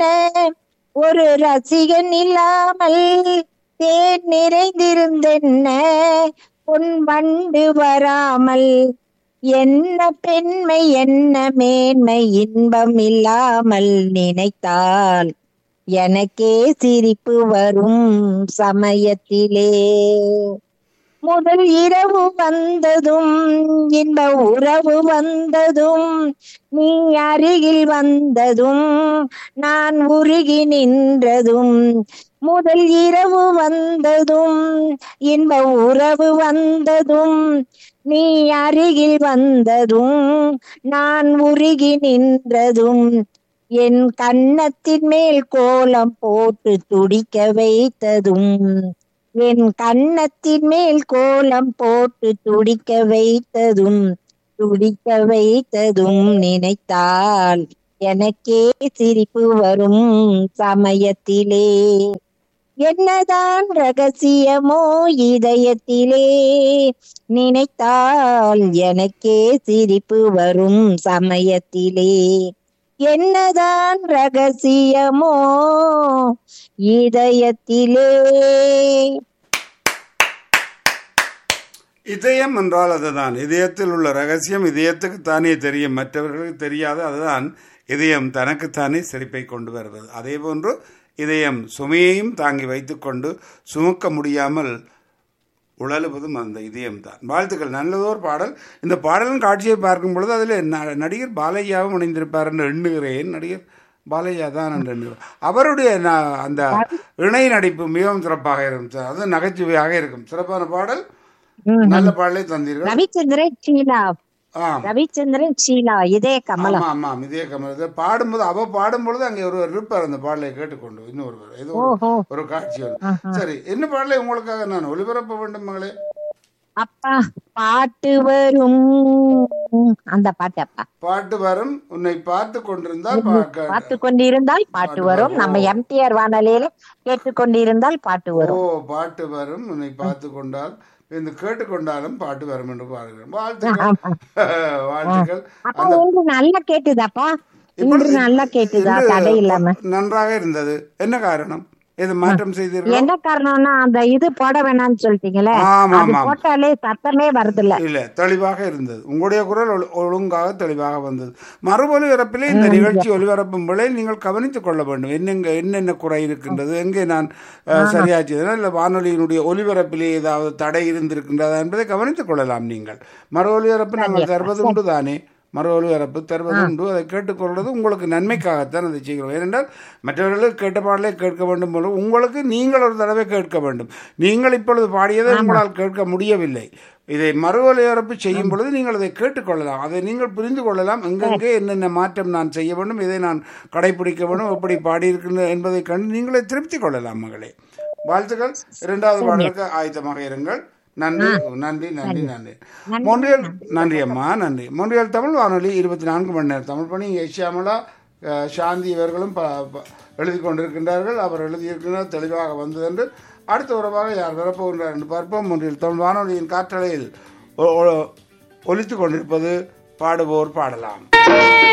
ஒரு ரசிகன் இல்லாமல் தேன் நிறைந்திருந்தென்ன பொன் வண்டு வராமல் என்ன பெண்மை என்ன மேன்மை இன்பம் இல்லாமல் நினைத்தால் எனக்கே சிரிப்பு வரும் சமயத்திலே முதல் இரவு வந்ததும் இன்ப உறவு வந்ததும் நீ அருகில் வந்ததும் நான் உருகி நின்றதும் முதல் இரவு வந்ததும் இன்ப உறவு வந்ததும் நீ அருகில் வந்ததும் நான் உருகி நின்றதும் என் கன்னத்தின் மேல் கோலம் போட்டு துடிக்க வைத்ததும் என் கன்னத்தின் மேல் கோலம் போட்டு துடிக்க வைத்ததும் துடிக்க வைத்ததும் நினைத்தால் எனக்கே சிரிப்பு வரும் சமயத்திலே என்னதான் ரகசியமோ இதயத்திலே நினைத்தால் எனக்கே சிரிப்பு வரும் சமயத்திலே என்னதான் ரகசியமோ இதயத்திலே இதயம் என்றால் அதுதான் இதயத்தில் உள்ள ரகசியம் இதயத்துக்கு தானே தெரியும் மற்றவர்களுக்கு தெரியாது அதுதான் இதயம் தனக்குத்தானே சிரிப்பை கொண்டு வருவது அதே போன்று இதயம் சுமையையும் தாங்கி வைத்துக்கொண்டு சுமக்க முடியாமல் உழலுவதும் அந்த இதயம்தான் வாழ்த்துக்கள் நல்லதோர் பாடல் இந்த பாடலின் காட்சியை பார்க்கும் பொழுது அதில் ந- நடிகர் பாலையாவும் இணைந்திருப்பார் என்று எண்ணுகிறேன் நடிகர் பாலையா தான் என்று எண்ணுகிறேன் அவருடைய ந- அந்த இணை நடிப்பு மிகவும் சிறப்பாக இருக்கும் அது நகைச்சுவையாக இருக்கும் சிறப்பான பாடல் ம். நல்ல பாடலை தந்தீர்கள் ரவிச்சந்திரன் ஷீலா ஆம் ரவிச்சந்திரன் ஷீலா இதே கமலம் ஆமா ஆமாம் இதே கமலத்தை பாடும்போது அவ பாடும்பொழுது அங்கே ஒருவர் இருப்பார் அந்த பாடலை கேட்டுக்கொண்டு இன்னொருவர் ஏதோ ஒரு- ஓஹோ ஒரு காட்சி வரும் சரி என்ன பாடலை உங்களுக்காக நான் ஒளிபரப்ப வேண்டும் மகளே அப்பா பாட்டு வரும் அந்த பாட்டு அப்பா பாட்டு வரும் உன்னை பார்த்து கொண்டிருந்தால் பார்க்க பார்த்து கொண்டிருந்தால் பாட்டு வரும் நம்ம எம்டிஆர் வானொலியில கேட்டுக்கொண்டிருந்தால் பாட்டு ஓ வரும் பாட்டு வரும் உன்னை பார்த்து கொண்டால் இந்த கேட்டுக்கொண்டாலும் பாட்டு வரும் என்று பாடுகிறேன் வாழ்த்துக்கள் வாழ்த்துக்கள் அப்பா இன்று நல்லா கேட்டுதாப்பா இன்று நல்லா கேட்டுதா இன்று தடை இல்லாம நன்றாக இருந்தது என்ன காரணம் இது மாற்றம் செய்தீர்கள் என்ன காரணம்னா அந்த இது போட வேணாம்னு சொல்லிட்டீங்களே ஆமா அது ஆமா போட்டாலே சத்தமே வருதுல்ல இல்ல தெளிவாக இருந்தது உங்களுடைய குரல் ஒழு- ஒழுங்காக தெளிவாக வந்தது மறுபொலி இறப்பிலே இந்த நிகழ்ச்சி ஒலிபரப்பும் வேளை நீங்கள் கவனித்துக் கொள்ள வேண்டும் என்னெங்க என்னென்ன குறை இருக்கின்றது எங்கே நான் அஹ், சரியா செய்தேனா இல்லை வானொலியினுடைய ஒலிபரப்பிலே ஏதாவது தடை இருந்திருக்கின்றதா என்பதை கவனித்துக் கொள்ளலாம் நீங்கள் மறு ஒலிபரப்பு நாங்கள் தருவது உண்டு தானே மறு ஒலிபரப்பு தருவது உண்டு அதை கேட்டுக்கொள்வது உங்களுக்கு நன்மைக்காகத்தான் அதை செய்கிறோம் ஏனென்றால் மற்றவர்களுக்கு கேட்ட பாடலை கேட்க வேண்டும் போல உங்களுக்கு நீங்கள் ஒரு தடவை கேட்க வேண்டும் நீங்கள் இப்பொழுது பாடியதை உங்களால் கேட்க முடியவில்லை இதை மறு ஒலிபரப்பு செய்யும் பொழுது நீங்கள் அதை கேட்டுக்கொள்ளலாம் அதை நீங்கள் புரிந்து கொள்ளலாம் எங்கெங்கே என்னென்ன மாற்றம் நான் செய்ய வேண்டும் இதை நான் கடைபிடிக்க வேண்டும் எப்படி பாடியிருக்கின்ற என்பதை கண்டு நீங்களே திருப்தி கொள்ளலாம் மகளே வாழ்த்துக்கள் இரண்டாவது பாடலுக்கு ஆயத்தமாக இருங்கள் நன்றி நன்றி நன்றி நன்றி மொன்றியல் நன்றி அம்மா நன்றி மொன்றியல் தமிழ் வானொலி இருபத்தி நான்கு மணி நேரம் தமிழ் பணி யஷ்யாமலா அஹ், சாந்தி இவர்களும் ப- ப- எழுதி கொண்டிருக்கின்றார்கள் அவர் எழுதியிருக்கிறார் தெளிவாக வந்தது என்று அடுத்த உறவாக யார் வரப்போகின்றார் என்று பார்ப்போம் ஒன்றில் தமிழ் வானொலியின் காற்றலையில் ஒ- ஒ- ஒலித்துக் கொண்டிருப்பது பாடுவோர் பாடலாம்